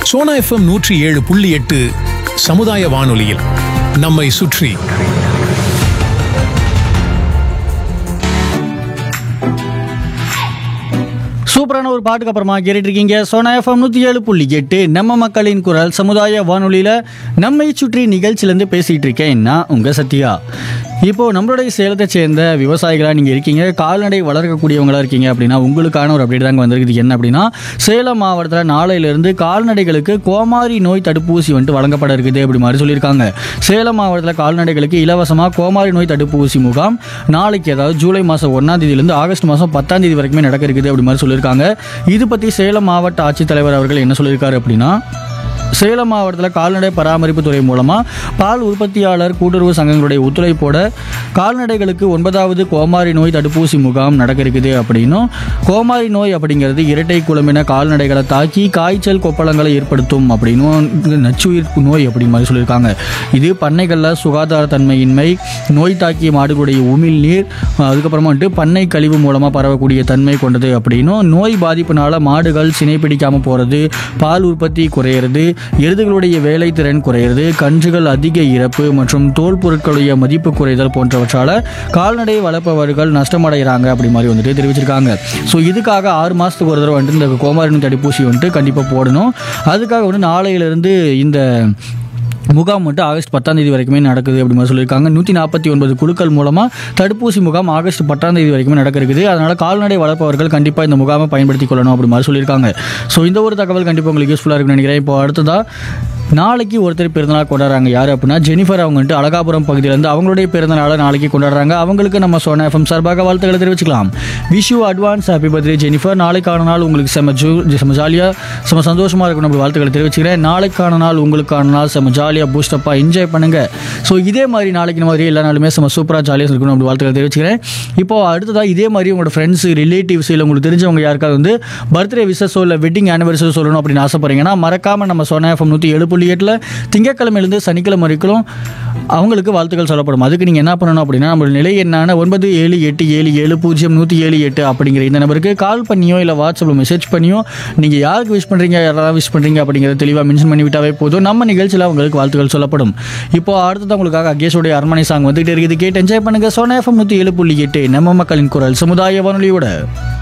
Sona FM நூற்றி ஏழு புள்ளி எட்டு சமுதாய வானொலியில் நம்மை சுற்றி சூப்பரான ஒரு பாட்டுக்கு அப்புறமா கேட்டுட்டு இருக்கீங்க சோனா எஃப்எம் நூற்றி ஏழு புள்ளி எட்டு நம்ம மக்களின் குரல் சமுதாய வானொலியில் நம்மை சுற்றி நிகழ்ச்சியிலேருந்து பேசிகிட்டு இருக்கேன் நான் உங்கள் சத்யா இப்போ நம்மளுடைய சேலத்தை சேர்ந்த விவசாயிகளாக நீங்கள் இருக்கீங்க கால்நடை வளர்க்கக்கூடியவங்களா இருக்கீங்க அப்படின்னா உங்களுக்கான ஒரு அப்டேட் தாங்க வந்திருக்குது என்ன அப்படின்னா சேலம் மாவட்டத்தில் நாளையிலிருந்து கால்நடைகளுக்கு கோமாரி நோய் தடுப்பூசி வந்துட்டு வழங்கப்பட இருக்குது அப்படி மாதிரி சொல்லியிருக்காங்க சேலம் மாவட்டத்தில் கால்நடைகளுக்கு இலவசமாக கோமாரி நோய் தடுப்பூசி முகாம் நாளைக்கு அதாவது ஜூலை மாதம் ஒன்றாம் தேதியிலேருந்து ஆகஸ்ட் மாதம் பத்தாம் தேதி வரைக்குமே நடக்க இருக்குது அப்படி மாதிரி சொல்லியிருக்காங்க இது பற்றி சேலம் மாவட்ட ஆட்சித்தலைவர் அவர்கள் என்ன சொல்லியிருக்காரு அப்படின்னா சேலம் மாவட்டத்தில் கால்நடை பராமரிப்பு துறை மூலமாக பால் உற்பத்தியாளர் கூட்டுறவு சங்கங்களுடைய ஒத்துழைப்போட கால்நடைகளுக்கு ஒன்பதாவது கோமாரி நோய் தடுப்பூசி முகாம் நடக்க இருக்குது அப்படின்னும் கோமாரி நோய் அப்படிங்கிறது இரட்டை குழம்பின கால்நடைகளை தாக்கி காய்ச்சல் கொப்பளங்களை ஏற்படுத்தும் அப்படின்னும் நச்சுயிர் நோய் அப்படி மாதிரி சொல்லியிருக்காங்க இது பண்ணைகளில் சுகாதாரத்தன்மையின்மை நோய் தாக்கிய மாடுகளுடைய உமிழ் நீர் அதுக்கப்புறமா வந்துட்டு பண்ணை கழிவு மூலமாக பரவக்கூடிய தன்மை கொண்டது அப்படின்னும் நோய் பாதிப்புனால மாடுகள் சினை பிடிக்காமல் போகிறது பால் உற்பத்தி குறையிறது எருதுகளுடைய வேலை திறன் குறையிறது கன்றுகள் அதிக இறப்பு மற்றும் தோல் பொருட்களுடைய மதிப்பு குறைதல் போன்றவற்றால் கால்நடை வளர்ப்பவர்கள் நஷ்டமடைகிறாங்க அப்படி மாதிரி வந்துட்டு தெரிவிச்சிருக்காங்க ஸோ இதுக்காக ஆறு மாதத்துக்கு ஒரு தடவை வந்துட்டு இந்த கோமாரி தடுப்பூசி வந்துட்டு கண்டிப்பாக போடணும் அதுக்காக வந்து நாளையிலிருந்து இந்த முகாம் மட்டும் ஆகஸ்ட் பத்தாம் தேதி வரைக்குமே நடக்குது அப்படி மாதிரி சொல்லியிருக்காங்க நூற்றி நாற்பத்தி ஒன்பது குழுக்கள் மூலமாக தடுப்பூசி முகாம் ஆகஸ்ட் பத்தாம் தேதி வரைக்குமே நடக்க இருக்குது அதனால் கால்நடை வளர்ப்பவர்கள் கண்டிப்பாக இந்த முகாமை பயன்படுத்தி கொள்ளணும் அப்படி மாதிரி சொல்லியிருக்காங்க ஸோ இந்த ஒரு தகவல் கண்டிப்பாக உங்களுக்கு யூஸ்ஃபுல்லாக இருக்குன்னு நினைக்கிறேன் இப்போ அடுத்ததாக நாளைக்கு ஒருத்தர் பிறந்தநாள் கொண்டாடுறாங்க யார் அப்படின்னா ஜெனிஃபர் அவங்க வந்துட்டு அழகாபுரம் பகுதியிலேருந்து அவங்களுடைய பிறந்தநாளை நாளைக்கு கொண்டாடுறாங்க அவங்களுக்கு நம்ம சோனா எஃப்எம் சார்பாக வாழ்த்துக்களை தெரிவிச்சுக்கலாம் wish you advance happy birthday Jennifer நாளைக்கான நாள் உங்களுக்கு செம ஜூ செம ஜாலியாக செம சந்தோஷமாக இருக்கணும் அப்படி வாழ்த்துக்களை தெரிவிச்சுக்கிறேன் நாளைக்கான நாள் உங்களுக்கான நாள் செம ஜாலியாக பூஸ்டப்பாக என்ஜாய் பண்ணுங்க ஸோ இதே மாதிரி நாளைக்கு மாதிரி எல்லா நாளுமே செம சூப்பராக ஜாலியாக இருக்கணும் அப்படி வாழ்த்துக்களை தெரிவிச்சுக்கிறேன் இப்போ அடுத்ததாக இதே மாதிரி உங்களோட ஃப்ரெண்ட்ஸ் ரிலேட்டிவ்ஸ் இல்லை உங்களுக்கு தெரிஞ்சவங்க யாருக்காவது வந்து பர்த்டே விசஸோ இல்லை வெட்டிங் ஆனிவர்சரி சொல்லணும் அப்படின்னு ஆசைப்படுறீங்கன்னா மறக்காமல் நம்ம சோனா எஃப்எம் நூற்றி ஏழு புள்ளி எட்டில் திங்கக்கிழமையிலேருந்து சனிக்கிழமை வரைக்கும் அவங்களுக்கு வாழ்த்துக்கள் சொல்லப்படும் அதுக்கு நீங்கள் என்ன பண்ணணும் அப்படின்னா நம்ம நிலை என்னான ஒன்பது ஏழு எட்டு ஏழு ஏழு பூஜ்ஜியம் நூற்றி ஏழு எட்டு அப்படிங்கிற இந்த நம்பருக்கு கால் பண்ணியோ இல்லை வாட்ஸ்அப்பில் மெசேஜ் பண்ணியோ நீங்கள் யாருக்கு விஷ் பண்ணுறீங்க யாரெல்லாம் விஷ் பண்ணுறீங்க அப்படிங்கிறத தெளிவாக மென்ஷன் பண்ணி விட்டாவே போதும் நம்ம நிகழ்ச்சியில் உங்களுக்கு வாழ்த்துக்கள் சொல்லப்படும் இப்போ அடுத்தது உங்களுக்காக அகேஷோடைய அரண்மனை சாங் வந்துகிட்டே இருக்குது கேட்டு என்ஜாய் பண்ணுங்கள் சோனா எஃப்எம் நூற்றி ஏழு புள்ளி எட்டு நம்ம மக்களின் குரல் சமுதாய வானொலியோட